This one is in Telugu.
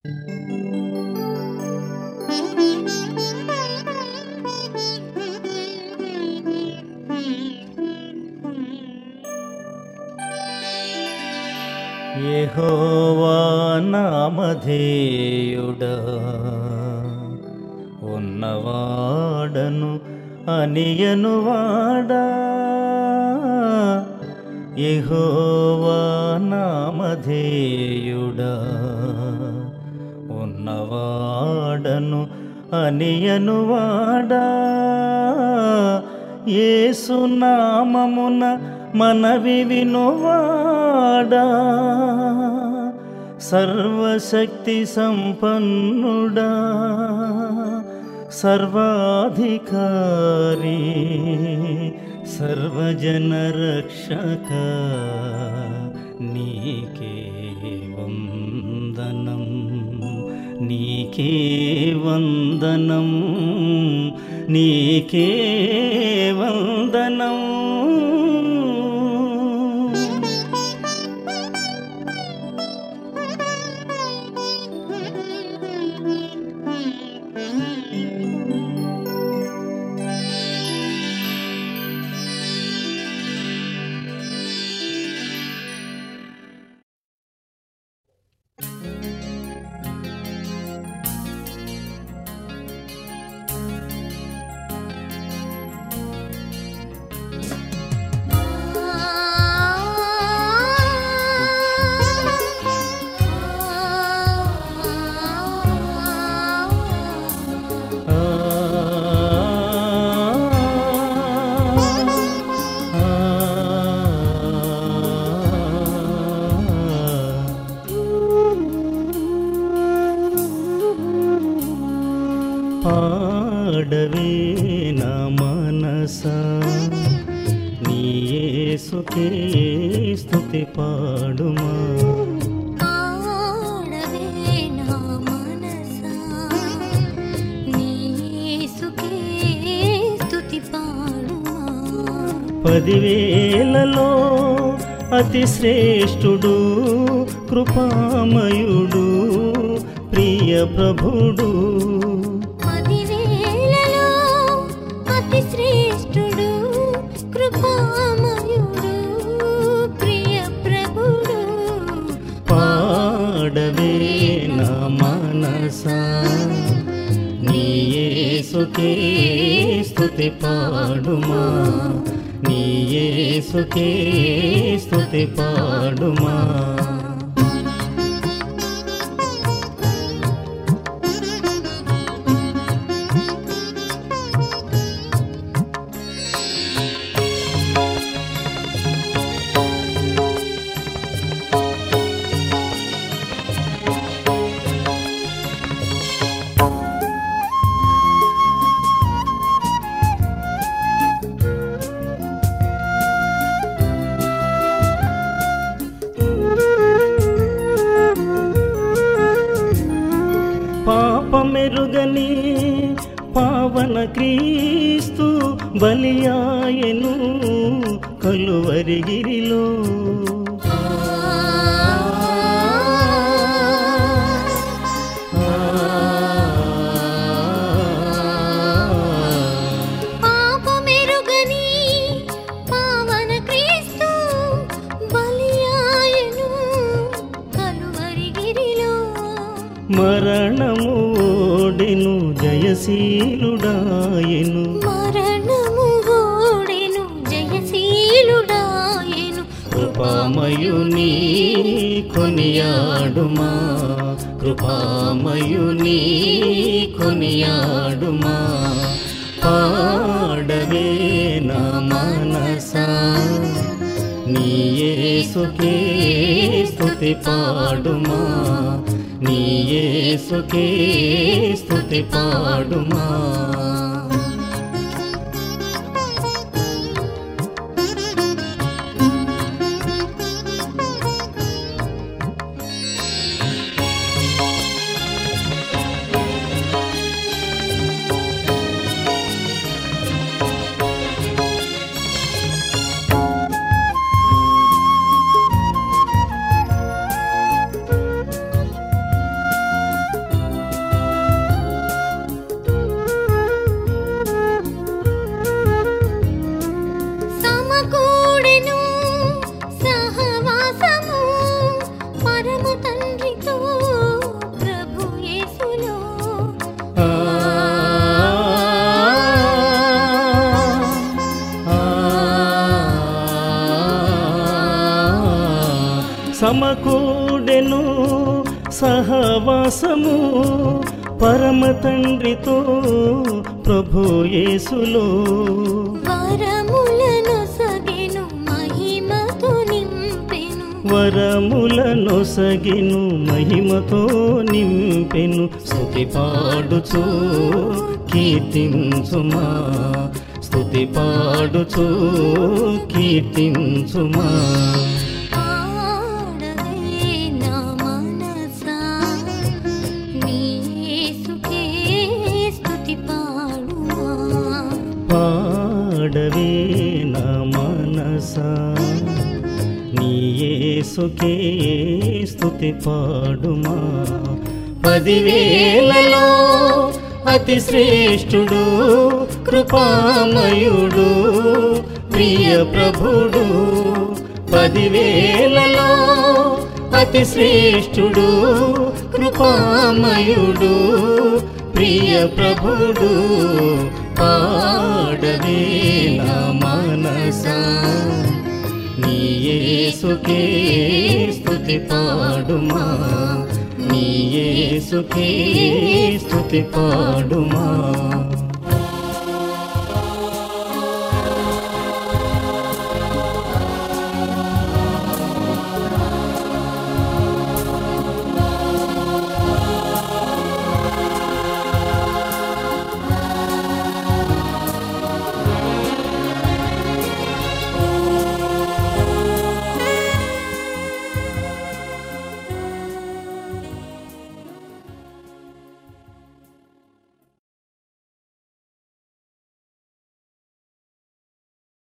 యెహోవా నామధేయుడా ఉన్నవాడను అనియనువాడా యెహోవా నామధేయుడా ఉన్నవాడను అనియనువాడా యేసు నామమున మనవి వినువాడా సర్వశక్తి సంపన్నుడా సర్వాధికారి సర్వజన రక్షక నీకే వందనం నీకే వందనం నీకే వందనం ఆ పాడవే నా మనస నీ యేసుకే స్తుతి పాడుమా పాడవే నా మనసా నీ యేసుకే స్తుతి పాడుమా పదివేలలో అతి శ్రేష్ఠుడు కృపామయుడు ప్రియ ప్రభుడు పదివేలలో అతి శ్రేష్ఠుడు కృపామయుడు ప్రియ ప్రభుడు పాడవే నా మనసా నీ యేసుకే స్తుతి పాడుమా నీ యేసుకే స్తుతి పాడుమా పాపమెరుగని పావన క్రీస్తు బలియాయను కలువరిగిరిలో పాపమెరుగని పావన క్రీస్తు బలియాయను కలువరిగిరిలో మరణము ఓడెను జయశీలుడాయను మరణము ఓడెను జయశీలుడాయెను కృపామయుని కొనియాడుమా కృపామయుని కొనియాడుమా పాడవే నా మనసా నీ యేసుకే స్తుతి పాడుమా నీ యేసుకే స్తుతి పాడుమా సమకూడెను సహవాసము పరమ తండ్రితో ప్రభు యేసులో వరములను సగెను మహిమతో నింపెను వరములను సగిను మహిమతో నింపెను స్తుతి పాడుచు కీర్తించుమా స్తుతి పాడుచు కీర్తించుమా పాడవే నా మనసా నీ యేసుకే స్తుతి పాడుమా పాడవే నా మనసా నీ యేసుకే స్తుతి పాడుమా పదివేలలో అతి శ్రేష్ఠుడు కృపామయుడు ప్రియ ప్రభుడు పదివేలలో అతి శ్రేష్ఠుడు కృపామయుడు ప్రియ ప్రభుడు పాడవే నా మనసా నీ యేసుకే స్తుతి పాడుమా నీ యేసుకే స్తుతి పాడుమా